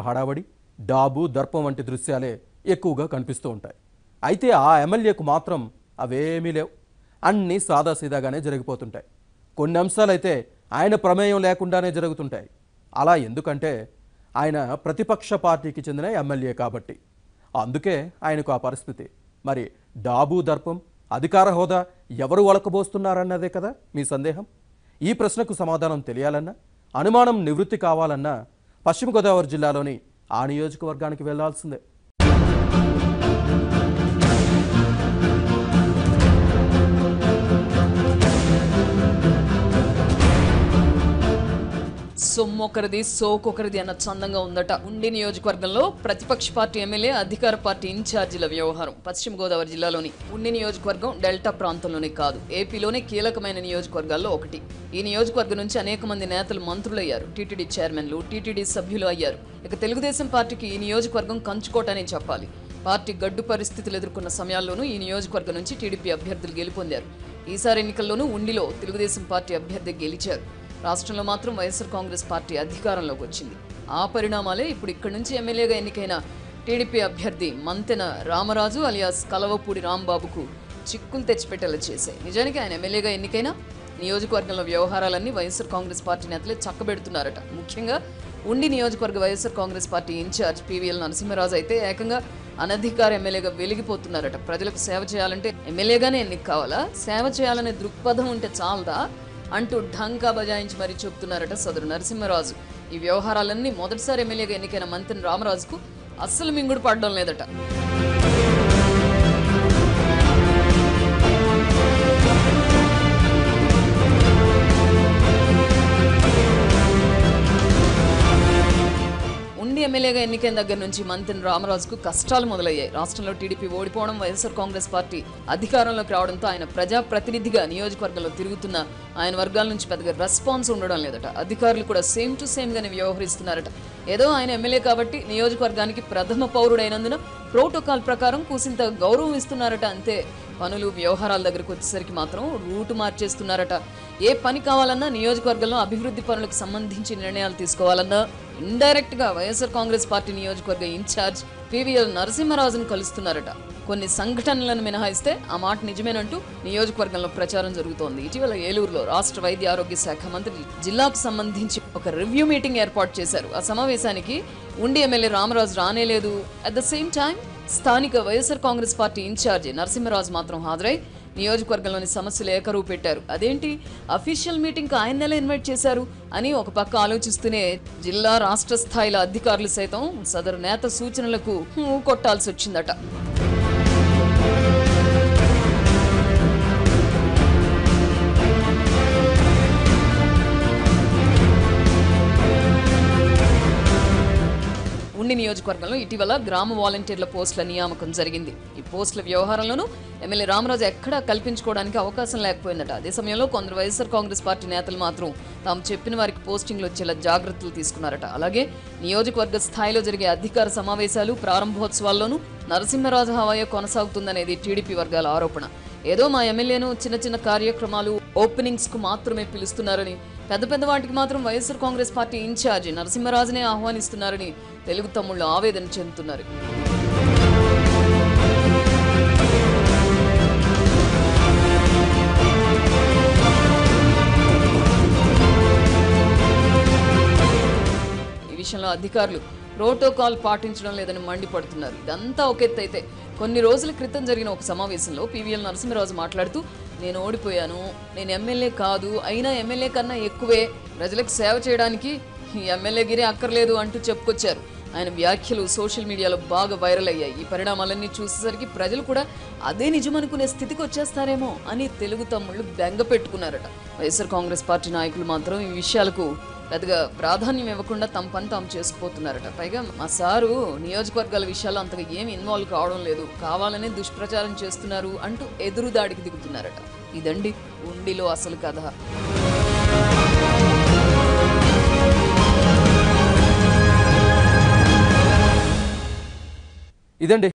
హడావడి డాబు దర్పం వంటి దృశ్యాలే ఎక్కువగా కనిపిస్తూ ఉంటాయి అయితే ఆ ఎమ్మెల్యేకు మాత్రం అవేమీ లేవు అన్నీ సాదాసీదాగానే జరిగిపోతుంటాయి కొన్ని అంశాలైతే ఆయన ప్రమేయం లేకుండానే జరుగుతుంటాయి అలా ఎందుకంటే ఆయన ప్రతిపక్ష పార్టీకి చెందిన ఎమ్మెల్యే కాబట్టి అందుకే ఆయనకు ఆ పరిస్థితి మరి డాబు దర్పం అధికార హోదా ఎవరు ఒలకబోస్తున్నారన్నదే కదా మీ సందేహం ఈ ప్రశ్నకు సమాధానం తెలియాలన్నా అనుమానం నివృత్తి కావాలన్నా పశ్చిమ గోదావరి జిల్లాలోని ఆ నియోజకవర్గానికి వెళ్లాల్సిందే సొమ్మొకరిది సోకొకరిది అన్న చందంగా ఉందట ఉండి నియోజకవర్గంలో ప్రతిపక్ష పార్టీ ఎమ్మెల్యే అధికార పార్టీ ఇన్ఛార్జీల వ్యవహారం పశ్చిమ గోదావరి జిల్లాలోని ఉండి నియోజకవర్గం డెల్టా ప్రాంతంలోనే కాదు ఏపీలోనే కీలకమైన నియోజకవర్గాల్లో ఒకటి ఈ నియోజకవర్గం నుంచి అనేక మంది నేతలు మంత్రులయ్యారు టీటీడీ చైర్మన్లు టీటీడీ సభ్యులు అయ్యారు ఇక తెలుగుదేశం పార్టీకి ఈ నియోజకవర్గం కంచుకోటనే చెప్పాలి పార్టీ గడ్డు పరిస్థితులు ఎదుర్కొన్న సమయాల్లోనూ ఈ నియోజకవర్గం నుంచి టీడీపీ అభ్యర్థులు గెలుపొందారు ఈసారి ఎన్నికల్లోనూ ఉండిలో తెలుగుదేశం పార్టీ అభ్యర్థి గెలిచారు రాష్ట్రంలో మాత్రం వైఎస్ఆర్ కాంగ్రెస్ పార్టీ అధికారంలోకి వచ్చింది ఆ పరిణామాలే ఇప్పుడు ఇక్కడి నుంచి ఎమ్మెల్యేగా ఎన్నికైన టీడీపీ అభ్యర్థి మంతెన రామరాజు అలియాస్ కలవపూడి రాంబాబుకు చిక్కులు తెచ్చిపెట్టేలా చేశాయి నిజానికి ఆయన ఎమ్మెల్యేగా ఎన్నికైన నియోజకవర్గంలో వ్యవహారాలన్నీ వైఎస్ఆర్ కాంగ్రెస్ పార్టీ నేతలే చక్కబెడుతున్నారట ముఖ్యంగా ఉండి నియోజకవర్గ YSR Congress party incharge PVL Narasimharaju అయితే ఏకంగా అనధికార ఎమ్మెల్యేగా వెలిగిపోతున్నారట ప్రజలకు సేవ చేయాలంటే ఎమ్మెల్యేగానే ఎన్నిక కావాలా సేవ చేయాలనే దృక్పథం ఉంటే చాలదా అంటూ ఢంకా బజాయించి మరీ చెప్తున్నారట సదరు నరసింహరాజు ఈ వ్యవహారాలన్నీ మొదటిసారి ఎమ్మెల్యేగా ఎన్నికైన మంత్రి రామరాజుకు అస్సలు మింగుడు పడడం లేదట ఉండి ఎమ్మెల్యేగా ఎన్నికైన దగ్గర నుంచి మంత్రి రామరాజుకు కష్టాలు మొదలయ్యాయి రాష్ట్రంలో టీడీపీ ఓడిపోవడం వైఎస్ఆర్ కాంగ్రెస్ పార్టీ అధికారంలోకి రావడంతో ఆయన ప్రజాప్రతినిధిగా నియోజకవర్గంలో తిరుగుతున్న ఆయన వర్గాల నుంచి పెద్దగా రెస్పాన్స్ ఉండడం లేదట అధికారులు కూడా సేమ్ టు సేమ్ గానే వ్యవహరిస్తున్నారట ఏదో ఆయన ఎమ్మెల్యే కాబట్టి నియోజకవర్గానికి ప్రథమ పౌరుడైనందున ప్రోటోకాల్ ప్రకారం కూసింత గౌరవం ఇస్తున్నారట అంతే పనులు వ్యవహారాల దగ్గరకు వచ్చేసరికి మాత్రం రూటు మార్చేస్తున్నారట ఏ పని కావాలన్నా నియోజకవర్గంలో అభివృద్ధి పనులకు సంబంధించి నిర్ణయాలు తీసుకోవాలన్నా ఇండైరెక్ట్ గా వైఎస్ఆర్ కాంగ్రెస్ పార్టీ నియోజకవర్గ ఇన్ఛార్జ్ పివిఎల్ నరసింహరాజును కలుస్తున్నారట కొన్ని సంఘటనలను మినహాయిస్తే ఆ మాట నిజమేనంటూ నియోజకవర్గంలో ప్రచారం జరుగుతోంది ఇటీవల ఏలూరులో రాష్ట్ర వైద్య ఆరోగ్య శాఖ మంత్రి జిల్లాకు సంబంధించి ఒక రివ్యూ మీటింగ్ ఏర్పాటు చేశారు ఆ సమావేశానికి ఉండి ఎమ్మెల్యే రామరాజు రానేలేదు అట్ ద సేమ్ టైం స్థానిక YSR Congress party incharge Narasimharaju మాత్రం హాజరై నియోజకవర్గంలోని సమస్యలు ఏకరువు పెట్టారు అదేంటి అఫీషియల్ మీటింగ్ ఆయన నెల ఇన్వైట్ చేశారు అని ఒక పక్క ఆలోచిస్తూనే జిల్లా రాష్ట్ర స్థాయిల అధికారులు సైతం సదరు నేత సూచనలకు హూ కొట్టాల్సి వచ్చిందట ఉండి నియోజకవర్గంలో ఇటీవల గ్రామ వాలంటీర్ల పోస్టుల నియామకం జరిగింది ఈ పోస్టుల వ్యవహారంలోనూ ఎమ్మెల్యే రామరాజు ఎక్కడా కల్పించుకోవడానికి అవకాశం లేకపోయిందట అదే సమయంలో కొందరు వైఎస్ఆర్ కాంగ్రెస్ పార్టీ నేతలు మాత్రం తాము చెప్పిన వారికి పోస్టింగ్లు వచ్చేలా జాగ్రత్తలు తీసుకున్నారట అలాగే నియోజకవర్గ స్థాయిలో జరిగే అధికార సమావేశాలు ప్రారంభోత్సవాల్లోనూ నరసింహరాజు హవాయే కొనసాగుతుందనేది టీడీపీ వర్గాల ఆరోపణ ఏదో మా ఎమ్మెల్యేను చిన్న చిన్న కార్యక్రమాలు ఓపెనింగ్స్ కు మాత్రమే పిలుస్తున్నారని పెద్ద పెద్ద వాటికి మాత్రం వైఎస్ఆర్ కాంగ్రెస్ పార్టీ ఇన్ఛార్జి నరసింహరాజునే ఆహ్వానిస్తున్నారని తెలుగు తమ్ముళ్ళు ఆవేదన చెందుతున్నారు ఈ విషయంలో అధికారులు ప్రోటోకాల్ పాటించడం లేదని మండిపడుతున్నారు ఇదంతా ఒక ఎత్తు అయితే కొన్ని రోజుల క్రితం జరిగిన ఒక సమావేశంలో పీవీఎల్ నరసింహరాజు మాట్లాడుతూ నేను ఓడిపోయాను నేను ఎమ్మెల్యే కాదు అయినా ఎమ్మెల్యే కన్నా ఎక్కువే ప్రజలకు సేవ చేయడానికి ఈ ఎమ్మెల్యే గిరి అక్కర్లేదు అంటూ చెప్పుకొచ్చారు ఆయన వ్యాఖ్యలు సోషల్ మీడియాలో బాగా వైరల్ అయ్యాయి ఈ పరిణామాలన్నీ చూసేసరికి ప్రజలు కూడా అదే నిజమనుకునే స్థితికి వచ్చేస్తారేమో అని తెలుగు తమ్ముళ్ళు బెంగ పెట్టుకున్నారట వైఎస్ఆర్ కాంగ్రెస్ పార్టీ నాయకులు మాత్రం ఈ విషయాలకు పెద్దగా ప్రాధాన్యం ఇవ్వకుండా తమ పని తాము చేసుకుపోతున్నారట పైగా మా సారు నియోజకవర్గాల విషయాల్లో అంతగా ఏం ఇన్వాల్వ్ కావడం లేదు కావాలనే దుష్ప్రచారం చేస్తున్నారు అంటూ ఎదురుదాడికి దిగుతున్నారట ఇదండి ఉండిలో అసలు కథ ఇదండి